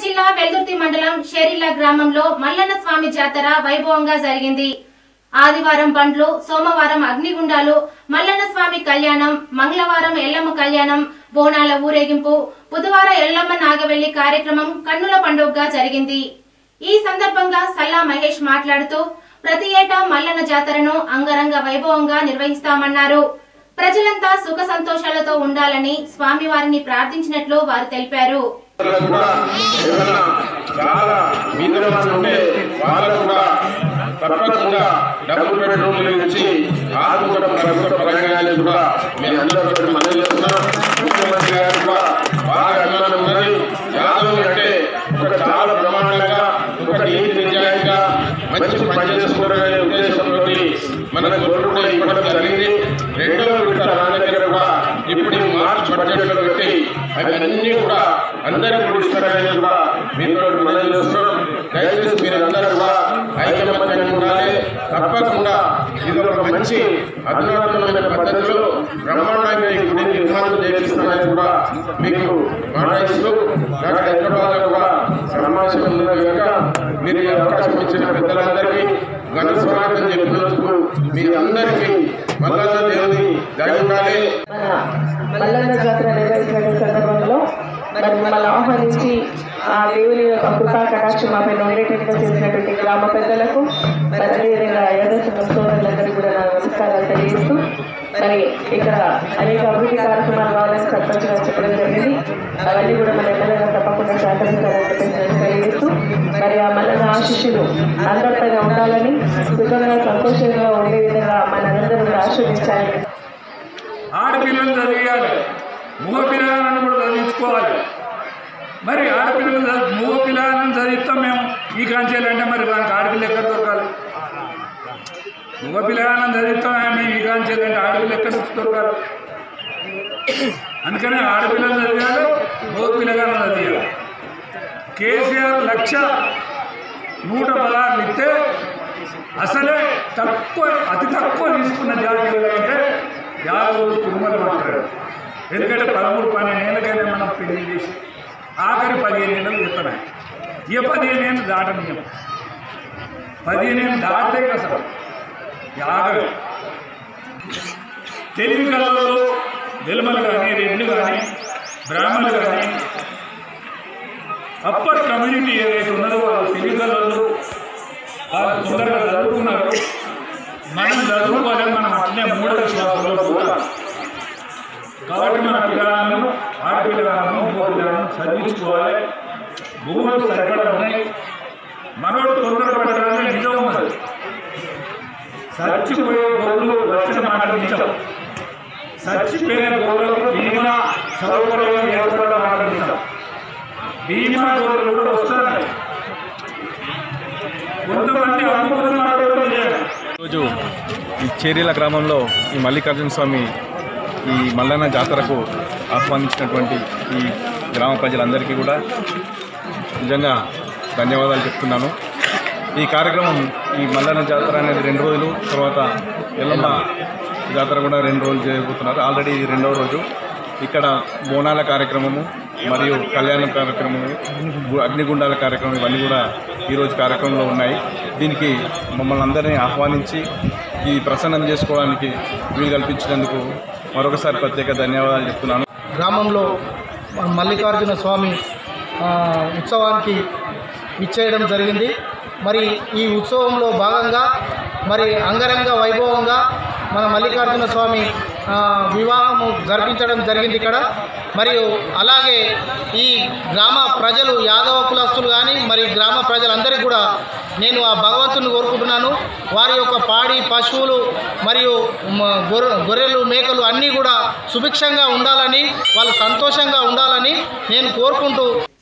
జిల్లా వెల్దుర్తి మండలం షేరిల్లా గ్రామంలో మల్లన్న స్వామి జాతర వైభవంగా జరిగింది ఆదివారం బండ్లు సోమవారం అగ్నిగుండాలు మల్లన్న స్వామి కళ్యాణం మంగళవారం ఎల్లమ్మ కళ్యాణం బోనాల ఊరేగింపు బుధవారం ఎల్లమ్మ నాగవెల్లి కార్యక్రమం కన్నుల పండుగగా జరిగింది ఈ సందర్భంగా సల్లా మహేష్ మాట్లాడుతూ ప్రతి ఏటా మల్లన్న జాతరను అంగరంగ వైభవంగా నిర్వహిస్తామన్నారు ప్రజలంతా సుఖ సంతోషాలతో ఉండాలని స్వామివారిని ప్రార్థించినట్లు వారు తెలిపారు వాళ్ళకు కూడా ఏదైనా చాలా బీదల వాళ్ళు ఉంటే వాళ్ళకు కూడా తప్పకుండా డబుల్ బెడ్రూమ్ ఇచ్చి ఆదుకోవడం ప్రభుత్వ పరంగా కూడా మేము అందరూ ఒకటి మనవి చేస్తున్నాం ముఖ్యమంత్రి గారు కూడా బాగా అభిమానం ఉన్నది యాదవ్ అంటే ఒక చాలా బ్రహ్మాండంగా ఒక నీతి నిజాయితీగా మంచి పని చేసుకోవడమే ఉద్దేశంతో మన గొర్రెలు కూడా ఇవ్వడం జరిగింది రెండవ విడత నా దగ్గర కూడా ఇప్పుడు ఈ మార్చ్ బడ్జెట్ లో పెట్టి అవన్నీ కూడా అందరికీ కూడా ఇస్తారని కూడా మీతో మనం చేస్తున్నాం దయచేసి మీరు అందరూ కూడా ఐకమత్యంగా ఉండాలి తప్పకుండా ఇది ఒక మంచి అధునాతనమైన పద్ధతిలో బ్రహ్మాండంగా ఈ గుడిని నిర్మాణం చేపిస్తామని కూడా మీకు మాట ఇస్తూ నాకు హైదరాబాద్ కూడా సమావేశం ఉన్నది కనుక మీరు ఈ అవకాశం ఇచ్చిన పెద్దలందరికీ ఘన స్వాగతం చెప్పినందుకు మీ అందరికీ మల్లన్న దేవుని దయ ఉండాలి మన మల్లన్న జాతర నిర్వహించిన సందర్భంలో మరి మమ్మల్ని ఆహ్వానించి ఆ దేవుని యొక్క కృపా కటాక్షం మాపై ఉండేటట్టుగా చేసినటువంటి గ్రామ పెద్దలకు మరి అదేవిధంగా యాదర్శన సోదరులందరికీ కూడా నా నమస్కారాలు తెలియజేస్తూ మరి ఇక్కడ అనేక అభివృద్ధి కార్యక్రమాలు కావాలని సర్పంచ్ గారు చెప్పడం జరిగింది అవన్నీ కూడా మన ఎమ్మెల్యేగా తప్పకుండా సహకరిస్తారని చెప్పేసి నేను తెలియజేస్తూ మరి ఆ మల్లన్న ఆశిష్యులు అందరిపైన ఉండాలని సుఖంగా సంతోషంగా ఉండే విధంగా మనందరూ కూడా ఆశీర్వదించాలని ఆడపిల్లలు చదివేయాలి మగ పిల్లలను కూడా చదివించుకోవాలి మరి ఆడపిల్లలు చ- మగ పిల్లలను చదివిస్తాం మేము ఈ కాంచేయాలంటే మరి దానికి ఆడపిల్ల ఎక్కడ దొరకాలి మగ పిల్లలను చదివిస్తాం మేము ఈ కాంచేయాలంటే ఆడపిల్ల ఎక్కడ దొరకాలి అందుకనే ఆడపిల్లలు చదివాలి మగ పిల్లగాలను చదివాలి కేసీఆర్ లక్ష నూట పదహారులు ఇస్తే అసలే తక్కువ అతి తక్కువ తీసుకున్న జాతీయులు అంటే యాదవ్ కుటుంబాలు మాట్లాడారు ఎందుకంటే పదమూడు పన్నెండు ఏళ్ళకైనా మనం పెళ్లి చేసి ఆఖరి పదిహేను ఏళ్ళు చెప్తున్నాయి ఏ పదిహేను ఏళ్ళు దాటనీయం పదిహేను ఏళ్ళు దాటితే అసలు యాగం తెలివి కళలో వెలుమలు కానీ రెడ్లు కానీ బ్రాహ్మణులు కానీ అప్పర్ కమ్యూనిటీ ఏదైతే ఉన్నదో వాళ్ళు తెలివి కళలు వాళ్ళు తొందరగా చదువుకున్నారు మనం చదువుకోవాలి మనం అట్లే మూడో విశ్వాసంలో పోతాం కాబట్టి మన పిల్లలను ఆడపిల్లలను మగ పిల్లలను చదివించుకోవాలి భూములు సరిపడా ఉన్నాయి మనోడు తొందరపడడానికి నిజం ఉన్నది చచ్చిపోయే గొర్రెలు వచ్చిన మాట నిజం చచ్చిపోయిన గొర్రెలకు బీమా సౌకర్యం ఏర్పడడం మాట నిజం బీమా గొర్రెలు కూడా వస్తున్నాయి కొంతమంది అమ్ముకున్నారు కూడా నిజమే. ఈరోజు ఈ చేరీల గ్రామంలో ఈ మల్లికార్జున స్వామి ఈ మల్లన్న జాతరకు ఆహ్వానించినటువంటి ఈ గ్రామ ప్రజలందరికీ కూడా నిజంగా ధన్యవాదాలు చెప్తున్నాను ఈ కార్యక్రమం ఈ మల్లన్న జాతర అనేది రెండు రోజులు తర్వాత ఎల్లమ్మ జాతర కూడా రెండు రోజులు చేయబోతున్నారు ఆల్రెడీ ఇది రెండవ రోజు ఇక్కడ బోనాల కార్యక్రమము మరియు కళ్యాణ కార్యక్రమము గు- అగ్నిగుండాల కార్యక్రమం ఇవన్నీ కూడా ఈరోజు కార్యక్రమంలో ఉన్నాయి దీనికి మమ్మల్ని అందరినీ ఆహ్వానించి ఈ ప్రసన్నం చేసుకోవడానికి వీలు కల్పించినందుకు మరొకసారి ప్రత్యేక ధన్యవాదాలు చెప్తున్నాను గ్రామంలో మన మల్లికార్జున స్వామి ఆ, ఉత్సవానికి ఇచ్చేయడం జరిగింది మరి ఈ ఉత్సవంలో భాగంగా మరి అంగరంగ వైభవంగా మన మల్లికార్జున స్వామి ఆ, వివాహము జరిపించడం జరిగింది ఇక్కడ మరియు అలాగే ఈ గ్రామ ప్రజలు యాదవ కులస్తులు కానీ మరి గ్రామ ప్రజలందరికీ కూడా నేను ఆ భగవంతుని కోరుకుంటున్నాను వారి యొక్క పాడి పశువులు మరియు మ- గొర్రె గొర్రెలు మేకలు అన్నీ కూడా సుభిక్షంగా ఉండాలని వాళ్ళు సంతోషంగా ఉండాలని నేను కోరుకుంటూ